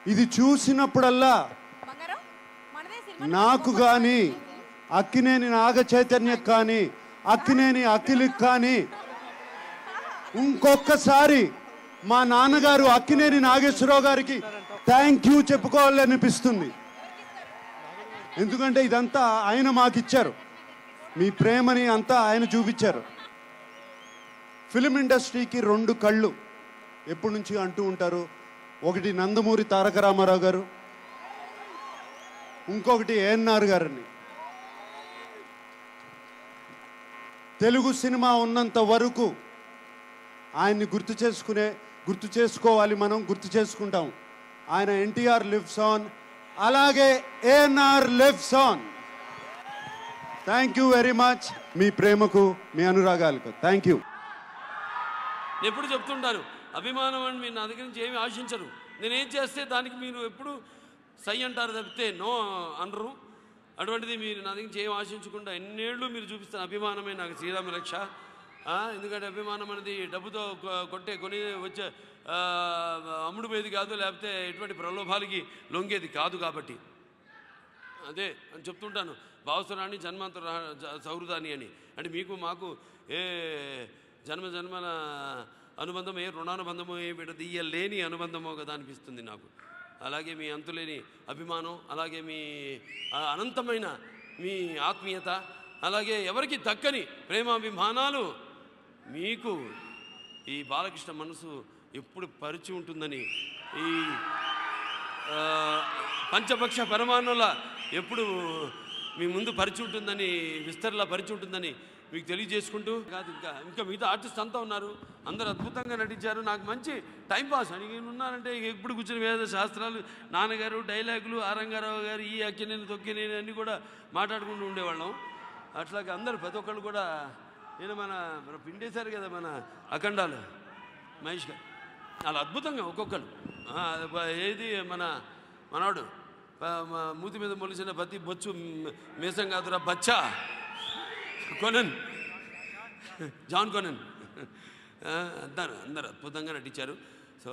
ఇది చూసినప్పుడల్లా బంగారం మనదే సినిమా నాకు కానీ అక్కినేని నాగ చైతన్య కానీ అక్కినేని అఖిల్కి కానీ ఇంకొకసారి మా నాన్నగారు అక్కినేని నాగేశ్వరరావు గారికి థ్యాంక్ యూ చెప్పుకోవాలనిపిస్తుంది ఎందుకంటే ఇదంతా ఆయన మాకిచ్చారు మీ ప్రేమని అంతా ఆయన చూపించారు ఫిలిం ఇండస్ట్రీకి రెండు కళ్ళు ఎప్పటి నుంచి అంటూ ఉంటారు ఒకటి నందమూరి తారక రామారావు గారు ఇంకొకటి ఏఎన్ఆర్ గారిని తెలుగు సినిమా ఉన్నంత వరకు ఆయన్ని గుర్తు చేసుకునే గుర్తు చేసుకోవాలి మనం గుర్తు చేసుకుంటాం ఆయన ఎన్టీఆర్ లివ్స్ ఆన్ అలాగే ANR lives on thank you very much మీ ప్రేమకు మీ అనురాగాలకు థ్యాంక్ యూ నేను ఎప్పుడు చెప్తుంటాను అభిమానం అని మీరు నా దగ్గర నుంచి ఏమి ఆశించరు నేనేం చేస్తే దానికి మీరు ఎప్పుడు సై అంటారు తప్పితే నో అనరు అటువంటిది మీరు నా దగ్గర నుంచి ఏం ఆశించకుండా ఎన్నేళ్ళు మీరు చూపిస్తున్న అభిమానమే నాకు శ్రీరామ రక్ష ఆ, ఎందుకంటే అభిమానం అనేది డబ్బుతో కొ- కొట్టే కొని వచ్చే ఆ, అమ్ముడు పోయేది కాదు లేకపోతే ఎటువంటి ప్రలోభాలకి లొంగేది కాదు కాబట్టి అదే అని చెప్తుంటాను భావస్వరాన్ని జన్మాంతర జ- సౌహృదాన్ని అని అంటే మీకు మాకు ఏ జన్మ జన్మల అనుబంధం ఏ రుణానుబంధమో ఏ విడదీయలేని అనుబంధమో కదా అనిపిస్తుంది నాకు అలాగే మీ అంతులేని అభిమానం అలాగే మీ ఆ, అనంతమైన మీ ఆత్మీయత అలాగే ఎవరికి దక్కని ప్రేమాభిమానాలు మీకు ఈ బాలకృష్ణ మనసు ఎప్పుడు పరిచి ఉంటుందని ఈ ఆ, పంచపక్ష పరమాణుల ఎప్పుడు మీ ముందు పరిచి ఉంటుందని విస్తరలా పరిచి ఉంటుందని మీకు తెలియజేసుకుంటూ కాదు ఇంకా ఇంకా మిగతా ఆర్టిస్ట్ అంతా ఉన్నారు అందరూ అద్భుతంగా నటించారు నాకు మంచి టైం పాస్ అని నేను ఉన్నానంటే ఇక ఎప్పుడు కూర్చుని వేద శాస్త్రాలు నాన్నగారు డైలాగులు ఆరంగారావు గారు ఈ అక్కినేని తొక్కినేని అన్నీ కూడా మాట్లాడుకుంటూ ఉండేవాళ్ళం అట్లాగే అందరూ ప్రతి ఒక్కళ్ళు కూడా నేను మన మన పిండేశారు కదా మన అఖండాలు మహేష్ గారు అలా అద్భుతంగా ఒక్కొక్కరు ఆ, బ- ఏది మన మనవాడు ప- మ- మూతి మీద మొలిసిన ప్రతి బొచ్చు మ్- మీసం కాదురా బచ్చా కొనన్ జాన్ కొనన్ ఆ, అందరు అందరు అద్భుతంగా నటించారు